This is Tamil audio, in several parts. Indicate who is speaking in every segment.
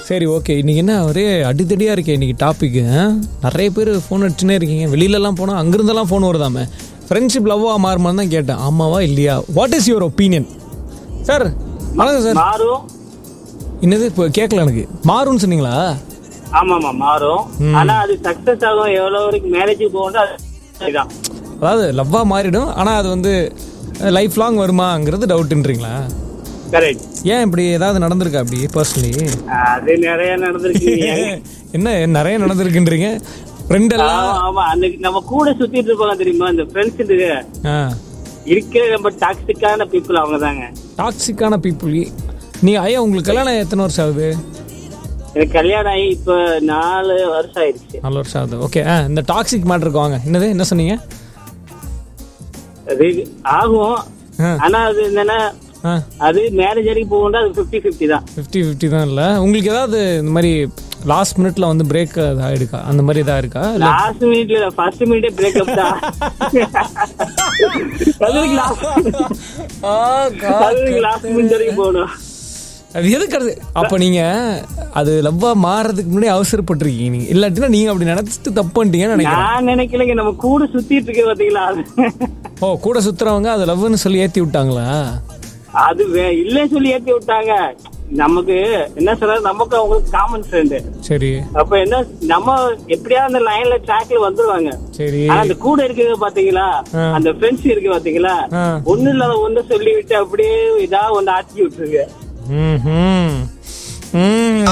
Speaker 1: சரி ஓகே இன்னைக்கு என்ன ஒரே அடித்தடியா இருக்கே இன்னைக்கு டாபிக் நிறைய பேர் ஃபோன் அடிச்சுனே இருக்கீங்க வெளியிலலாம் போனால் அங்கிருந்தெல்லாம் ஃபோன் வருதாமே ஃப்ரெண்ட்ஷிப் லவ்வா மாறுமான்னு தான் கேட்டேன் ஆமாவா இல்லையா what is your opinion sir வணக்கம் சார்
Speaker 2: மாறும்
Speaker 1: என்னது இப்போ கேட்கல எனக்கு மாறும்னு சொன்னீங்களா
Speaker 2: ஆமாமா மாறும் ஆனா அது சக்சஸ் ஆகும் எவ்வளவு வரைக்கும் மேரேஜ் போகணும் அது அதுதான்
Speaker 1: அதாவது லவ்வா மாறிடும் ஆனால் அது வந்து லைஃப் லாங் வருமாங்கிறது டவுட்டுன்றீங்களா
Speaker 2: கரெக்ட்
Speaker 1: ஏன் இப்படி ஏதாவது நடந்திருக்கா அப்படி பர்சனலி
Speaker 2: அது நிறைய நடந்திருக்கு
Speaker 1: என்ன நிறைய நடந்திருக்குன்றீங்க ஃப்ரெண்ட் எல்லாம்
Speaker 2: ஆமா, ஆமா அன்னைக்கு நம்ம கூட சுத்திட்டு இருப்பாங்க தெரியுமா இந்த ஃப்ரெண்ட்ஸ்
Speaker 1: ஆ
Speaker 2: இருக்கிற ரொம்ப டாக்ஸிக்கான பீப்புள் அவங்க தாங்க
Speaker 1: டாக்ஸிக்கான பீப்புள் நீ ஐயா உங்களுக்கு கல்யாணம் எத்தனை வருஷம் ஆகுது
Speaker 2: எனக்கு கல்யாணம் ஆகி இப்ப நாலு வருஷம் ஆயிடுச்சு
Speaker 1: நாலு வருஷம் ஆகுது ஓகே ஆ இந்த டாக்ஸிக் மேட்ருக்கு வாங்க என்னது என்ன சொன்னீங்க
Speaker 2: அது ஆகும்
Speaker 1: ஆ
Speaker 2: ஆனா அது என்னன்னா
Speaker 1: ஆ
Speaker 2: அது மேரேஜ் வரைக்கும் போகணும் அது ஃபிஃப்டி ஃபிஃப்டி தான்
Speaker 1: ஃபிஃப்டி ஃபிஃப்டி தான் இல்லை உங்களுக்கு ஏதாவது இந்த மாதிரி லாஸ்ட் மினிட்ல வந்து பிரேக் ஆகிடுக்கா அந்த மாதிரி இதாக இருக்கா இல்லை
Speaker 2: லாஸ்ட் மினிட்ல ஃபர்ஸ்ட் மினிட்டே பிரேக்அப் தான் அதுக்கு லாஸ்ட் அதுக்கு லாஸ்ட் மினிட் வரைக்கும் போகணும்
Speaker 1: அது எதுக்கு அது அப்போ நீங்கள் அது லவ்வா மாறுறதுக்கு முன்னாடி அவசரப்பட்டிருக்கீங்க நீங்கள் இல்லாட்டினா நீங்கள் அப்படி நினச்சிட்டு தப்பு பண்ணிட்டீங்கன்னு நினைக்கிறேன்
Speaker 2: நான் நினைக்கலைங்க நம்ம கூட சுத்திட்டு இருக்க பாத்தீங்களா அது
Speaker 1: ஓ கூட சுத்துறவங்க அது லவ்னு சொல்லி ஏற்றி விட்டாங்களா
Speaker 2: அது வே- இல்லைன்னு சொல்லி ஏத்தி விட்டாங்க நமக்கு என்ன சொல்றது நமக்கு அவங்களுக்கு காமன் ஃப்ரெண்டு
Speaker 1: சரி
Speaker 2: அப்ப என்ன நம்ம எப்படியா அந்த லைன்ல ட்ராக்ல வந்துருவாங்க
Speaker 1: சரி
Speaker 2: ஆனா அந்த கூட இருக்கிறது பாத்தீங்களா
Speaker 1: ஆ.
Speaker 2: அந்த ஃப்ரெண்ட்ஸ் இருக்கு பாத்தீங்களா
Speaker 1: ஆ
Speaker 2: ஒண்ணு இல்லாத ஒண்ணு சொல்லி விட்டு அப்படியே இதா ஒண்ணு ஆட்சி விட்டுருங்க
Speaker 1: ம்ஹும். ம்.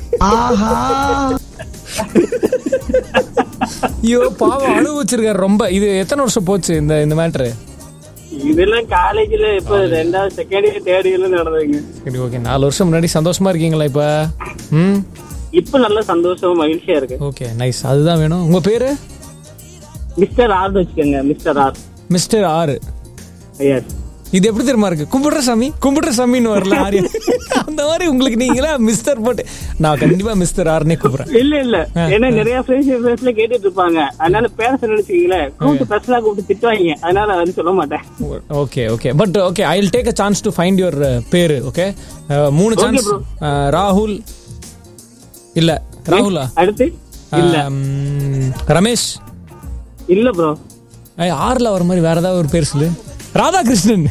Speaker 1: ஐயோ பாவம் அனுபவிச்சிருக்காரு ரொம்ப இது எத்தனை வருஷம் போச்சு இந்த இந்த மேட்ரு
Speaker 2: இதெல்லாம் காலேஜ்ல இப்ப ரெண்டாவது செகண்ட் இயர் தேர்ட் இயர்ல நடந்ததுங்க
Speaker 1: சரி ஓகே நாலு வருஷம் முன்னாடி சந்தோஷமா இருக்கீங்களா இப்ப ம்
Speaker 2: இப்ப நல்ல சந்தோஷம் மகிழ்ச்சியா இருக்கு
Speaker 1: ஓகே நைஸ் அதுதான் வேணும் உங்க பேரு
Speaker 2: மிஸ்டர் ஆர் வச்சுக்கோங்க mister R
Speaker 1: mister R
Speaker 2: S
Speaker 1: இது எப்படி தெரியுமா இருக்கு கும்பிடுற சாமி கும்பிடுற சாமின்னு வரல ஆரியா அந்த மாதிரி உங்களுக்கு நீங்களா மிஸ்டர் போட்டு நான் கண்டிப்பா மிஸ்டர் ஆறுனே கூப்பிடுறேன்
Speaker 2: இல்ல இல்ல ஏன்னா நிறைய ஃப்ரெண்ட்ஸ் ஃப்ரெண்ட்ஸ்ல கேட்டுட்டு இருப்பாங்க அதனால பேச நினைச்சுக்கீங்களே கூப்பிட்டு பர்சனலா கூப்பிட்டு திட்டுவாங்க அதனால வந்து சொல்ல மாட்டேன்
Speaker 1: okay okay but okay I will take a chance to find your பேரு ஓகே மூணு சான்ஸ் ராகுல் இல்ல ராகுலா
Speaker 2: அடுத்து இல்ல
Speaker 1: Um, ரமேஷ்
Speaker 2: இல்ல ப்ரோ
Speaker 1: ஏய், ஆறுல வர மாதிரி வேற ஏதாவது ஒரு பேர் சொல்லு ராதாகிருஷ்ணன்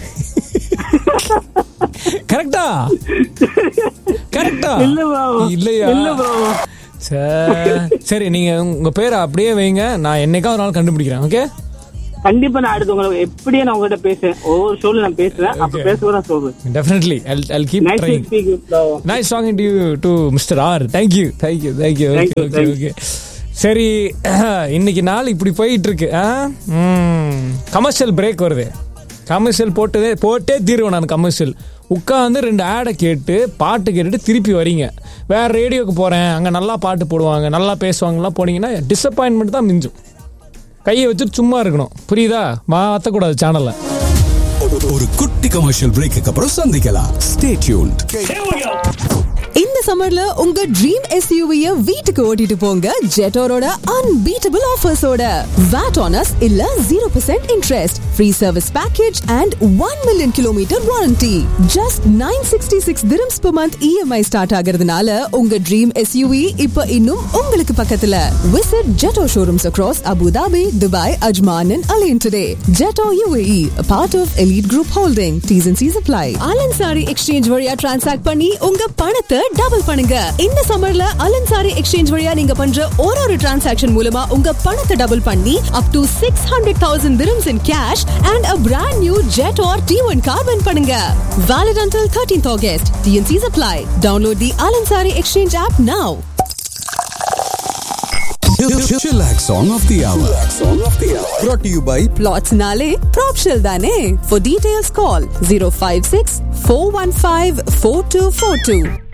Speaker 1: கரெக்டா கரெக்டா
Speaker 2: இல்ல bro.
Speaker 1: இல்லையா
Speaker 2: இல்ல ப்ரோ
Speaker 1: சரி சரி நீங்க உங்க பேரை அப்படியே வைங்க நான் என்னைக்கா ஒரு நாள் கண்டுபிடிக்கிறேன் ஓகே
Speaker 2: கண்டிப்பா நான் அடுத்து உங்களை எப்படியே நான் உங்ககிட்ட பேசுறேன் ஒவ்வொரு ஷோல நான் பேசுறேன் அப்ப பேசுவோம் நான் சொல்றேன்
Speaker 1: definitely I keep
Speaker 2: nice
Speaker 1: trying
Speaker 2: speak bro
Speaker 1: nice talking to you to mister R thank you thank you thank you okay
Speaker 2: Thank you,
Speaker 1: okay
Speaker 2: thank
Speaker 1: okay சரி இன்னைக்கு நாள் இப்படி போயிட்டு இருக்கு கமர்ஷியல் பிரேக் வருது கமர்ஷியல் போட்டதே போட்டே தீருவேன் நான் கமர்ஷியல் உட்காந்து ரெண்டு ஆடை கேட்டு பாட்டு கேட்டுட்டு திருப்பி வரீங்க வேற ரேடியோக்கு போகிறேன் அங்கே நல்லா பாட்டு போடுவாங்க நல்லா பேசுவாங்கலாம் போனீங்கன்னா டிசப்பாயின்மெண்ட் தான் மிஞ்சும் கையை வச்சுட்டு சும்மா இருக்கணும் புரியுதா மாற்றக்கூடாது சேனலை
Speaker 3: ஒரு குட்டி கமர்ஷியல் பிரேக்கு அப்புறம் சந்திக்கலாம் ஸ்டே டியூன்ட்
Speaker 4: இந்த சம்மர்ல உங்க ட்ரீம் எஸ்யூவிய வீட்டுக்கு ஓட்டிட்டு போங்க ஜெட்டோரோட அன்பீட்டபிள் ஆஃபர்ஸோட வாட் ஆனஸ் இல்ல zero percent interest free service package and one million kilometre warranty just nine sixty six dirhams per month EMI start ஆகிறதுனால உங்க ட்ரீம் எஸ்யூவி இப்ப இன்னும் உங்களுக்கு பக்கத்துல visit Jetour showrooms across Abu Dhabi Dubai Ajman and Al Ain today Jetour UAE part of elite group holding T's and C's apply Al Ansari exchange வழியா டிரான்சாக்ட் பண்ணி உங்க பணத்தை டபுள் பண்ணுங்க இந்த சம்மர்ல அலன்சாரி எக்ஸ்சேஞ்ச் வழியா நீங்க பண்ற ஒரு ஒரு டிரான்சாக்ஷன் மூலமா உங்க பணத்தை டபுள் பண்ணி up to six hundred thousand dirhams in cash and a brand new jet or T1 car win பண்ணுங்க valid until 13th August TNC's apply download the Alansari exchange app now
Speaker 3: Chillax song of the hour. Brought to you by
Speaker 4: plots nale propshell dane for details call 056 415 4242